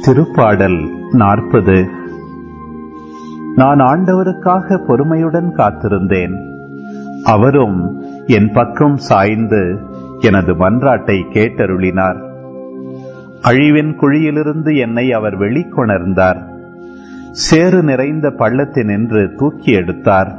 திருப்பாடல் நாற்பது நான் ஆண்டவருக்காக பொறுமையுடன் காத்திருந்தேன் அவரும் என் பக்கம் சாய்ந்து எனது மன்றாட்டை கேட்டருளினார் அழிவின் குழியிலிருந்து என்னை அவர் வெளிக்கொணர்ந்தார் சேறு நிறைந்த பள்ளத்தினின்று தூக்கி எடுத்தார்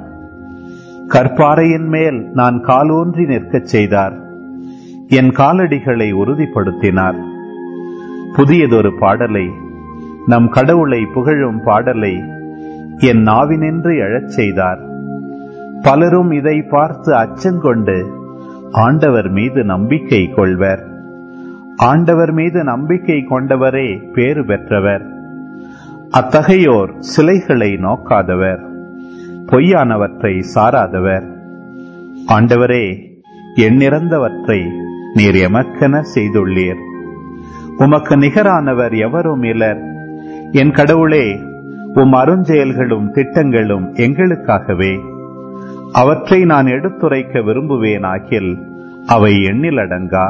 கற்பாறையின் மேல் நான் காலூன்றி நிற்கச் செய்தார் என் காலடிகளை உறுதிப்படுத்தினார் புதியதொரு பாடலை நம் கடவுளை புகழும் பாடலை என் நாவினின்று எழச் செய்தார் பலரும் இதை பார்த்து அச்சங்கொண்டு ஆண்டவர் மீது நம்பிக்கை கொள்வர் ஆண்டவர் மீது நம்பிக்கை கொண்டவரே பேறு பெற்றவர் அத்தகையோர் சிலைகளை நோக்காதவர் பொய்யானவற்றை சாராதவர் ஆண்டவரே எண்ணிறந்தவற்றை நீர் எமக்கென செய்துள்ளீர் உமக்கு நிகரானவர் எவரும் இலர் என் கடவுளே உம் அருஞ்செயல்களும் திட்டங்களும் எங்களுக்காகவே அவற்றை நான் எடுத்துரைக்க விரும்புவேன் ஆகில் அவை எண்ணிலடங்கா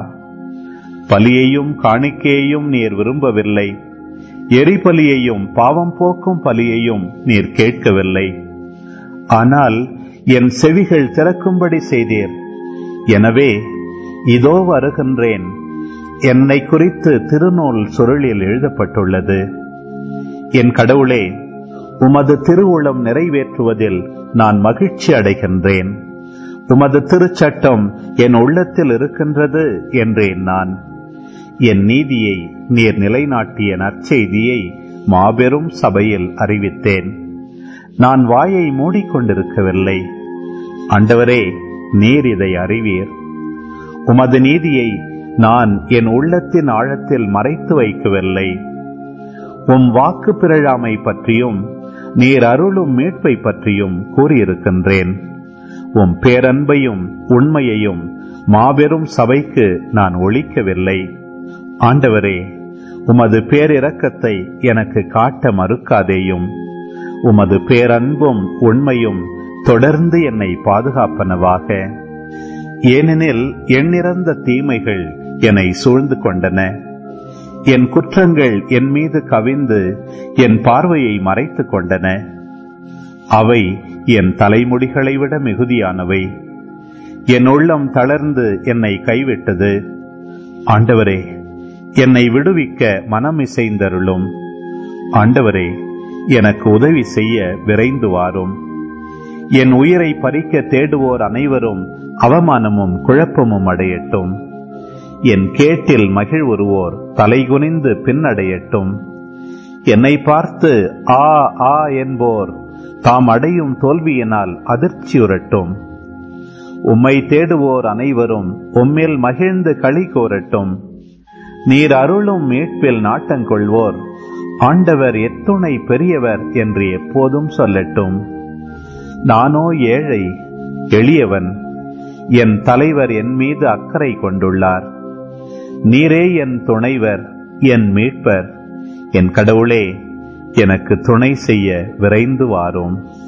பலியையும் காணிக்கையையும் நீர் விரும்பவில்லை எரிபலியையும் பாவம் போக்கும் பலியையும் நீர் கேட்கவில்லை ஆனால் என் செவிகள் திறக்கும்படி செய்தீர் எனவே இதோ வருகின்றேன் என்னை குறித்து திருநூல் சுருளில் எழுதப்பட்டுள்ளது என் கடவுளே உமது திருவுளம் நிறைவேற்றுவதில் நான் மகிழ்ச்சி அடைகின்றேன் உமது திருச்சட்டம் என் உள்ளத்தில் இருக்கின்றது என்றேன் நான் என் நீதியை நீர் நிலைநாட்டிய நற்செய்தியை மாபெரும் சபையில் அறிவித்தேன் நான் வாயை மூடிக்கொண்டிருக்கவில்லை ஆண்டவரே நீர் இதை அறிவீர் உமது நீதியை நான் என் உள்ளத்தின் ஆழத்தில் மறைத்து வைக்கவில்லை உம் வாக்கு பிறழாமை பற்றியும் நீர் அருளும் மீட்பை பற்றியும் கூறியிருக்கின்றேன் உம் பேரன்பையும் உண்மையையும் மாபெரும் சபைக்கு நான் ஒழிக்கவில்லை ஆண்டவரே உமது பேரிரக்கத்தை எனக்கு காட்ட மறுக்காதேயும் உமது பேரன்பும் உண்மையும் தொடர்ந்து என்னை பாதுகாப்பனவாக ஏனெனில் எண்ணிறந்த தீமைகள் என்னை சூழ்ந்து கொண்டன என் குற்றங்கள் என் மீது கவிந்து என் பார்வையை மறைத்துக் கொண்டன அவை என் தலைமுடிகளை விட மிகுதியானவை என் உள்ளம் தளர்ந்து என்னை கைவிட்டது ஆண்டவரே என்னை விடுவிக்க மனம் இசைந்தருளும் ஆண்டவரே எனக்கு உதவி செய்ய விரைந்து வாரும் என் உயிரை பறிக்க தேடுவோர் அனைவரும் அவமானமும் குழப்பமும் அடையட்டும் என் கேட்டில் மகிழ்வுறுவோர் தலைகுனிந்து பின்னடையட்டும் என்னை பார்த்து ஆ ஆ என்போர் தாம் அடையும் தோல்வியினால் அதிர்ச்சியுறட்டும் உம்மை தேடுவோர் அனைவரும் உம்மில் மகிழ்ந்து களி கோரட்டும் நீர் அருளும் மீட்பில் நாட்டங்கொள்வோர் ஆண்டவர் எத்துணை பெரியவர் என்று எப்போதும் சொல்லட்டும் நானோ ஏழை எளியவன் என் தலைவர் என் மீது அக்கறை கொண்டுள்ளார் நீரே என் துணைவர் என் மீட்பர் என் கடவுளே எனக்கு துணை செய்ய விரைந்து வாரும்